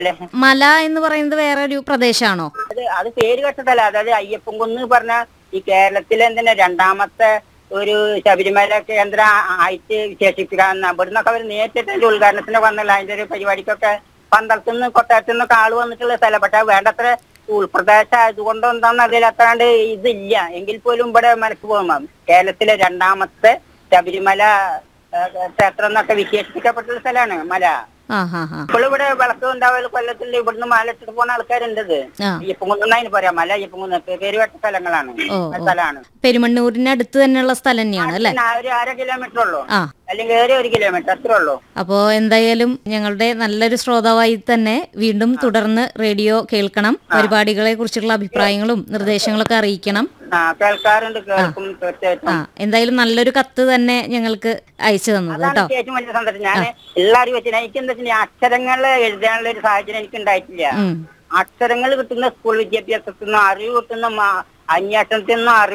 അല്ലേ മല എന്ന് പറയുന്നത് വേറെ ഒരു പ്രദേശമാണോ അത് അത് പേര് കേട്ടതല്ല അതായത് അയ്യപ്പൻ കുന്ന് പറഞ്ഞ ഈ കേരളത്തിലെ തന്നെ രണ്ടാമത്തെ ഒരു ശബരിമല കേന്ദ്ര ആയിട്ട് വിശേഷിപ്പിക്കാൻ ഇവിടുന്നൊക്കെ അവർ നേരിട്ട് അതിന്റെ ഉദ്ഘാടനത്തിന് വന്നില്ല അതിന്റെ ഒരു പരിപാടിക്കൊക്കെ പന്തളത്തു നിന്ന് കൊട്ടാരത്തു നിന്നൊക്കെ ആള് വന്നിട്ടുള്ള സ്ഥലം പക്ഷെ വേണ്ടത്ര ഉൾപ്രദേശം ആയതുകൊണ്ട് എന്താണെന്ന് അതിൽ അത്രാണ്ട് ഇതില്ല എങ്കിൽ പോലും ഇവിടെ മനസ്സ് പോകുമ്പോൾ കേരളത്തിലെ രണ്ടാമത്തെ ശബരിമല ആ, ക്ഷേത്രം എന്നൊക്കെ വിശേഷിപ്പിക്കപ്പെട്ടുള്ള സ്ഥലമാണ് മല ആ ഹാ ഹാ ഇപ്പോൾ ഇവിടെ വിളക്ക് ഉണ്ടാവൽ കൊല്ലത്തിൽ ഇവിടുന്ന് മല ഇട്ടിട്ട് പോകുന്ന ആൾക്കാരുണ്ട് ഇത് ആ അയ്യപ്പൻകുന്നായിന് പറയാം മല അയ്യപ്പൻകുന്ന് പേരുവെട്ട സ്ഥലങ്ങളാണ് ഓ, ആ സ്ഥലമാണ് പെരുമണ്ണൂരിനടുത്ത് തന്നെയുള്ള സ്ഥലം തന്നെയാണ് അല്ലേ പിന്നെ ഒരു അര കിലോമീറ്റർ ഉള്ളൂ ആ അല്ലെങ്കിൽ ഏറെ ഒരു കിലോമീറ്റർ അത്രേ ഉള്ളൂ അപ്പോ എന്തായാലും ഞങ്ങളുടെ നല്ലൊരു ശ്രോതാവായി തന്നെ വീണ്ടും തുടർന്ന് റേഡിയോ കേൾക്കണം പരിപാടികളെ കുറിച്ചുള്ള അഭിപ്രായങ്ങളും നിർദ്ദേശങ്ങളൊക്കെ അറിയിക്കണം ആ കേൾക്കാറുണ്ട് കേൾക്കും ആ തീർച്ചയായിട്ടും എന്തായാലും നല്ലൊരു കത്ത് തന്നെ ഞങ്ങൾക്ക് അയച്ചു തന്നത് അതാണ് കേട്ടോ ഏറ്റവും വലിയ സന്തോഷം ഞാൻ എല്ലാവരും വെച്ചാൽ എനിക്ക് എന്താ വെച്ചാൽ അക്ഷരങ്ങൾ എഴുതാനുള്ള ഒരു സാഹചര്യം എനിക്ക് ഉണ്ടായിട്ടില്ല ഉം അക്ഷരങ്ങൾ കിട്ടുന്ന സ്കൂൾ വിദ്യാഭ്യാസത്തിൽ നിന്നും അറിവ് കിട്ടുന്ന മാ- അന്വേഷണത്തിൽ നിന്നും അറിവ്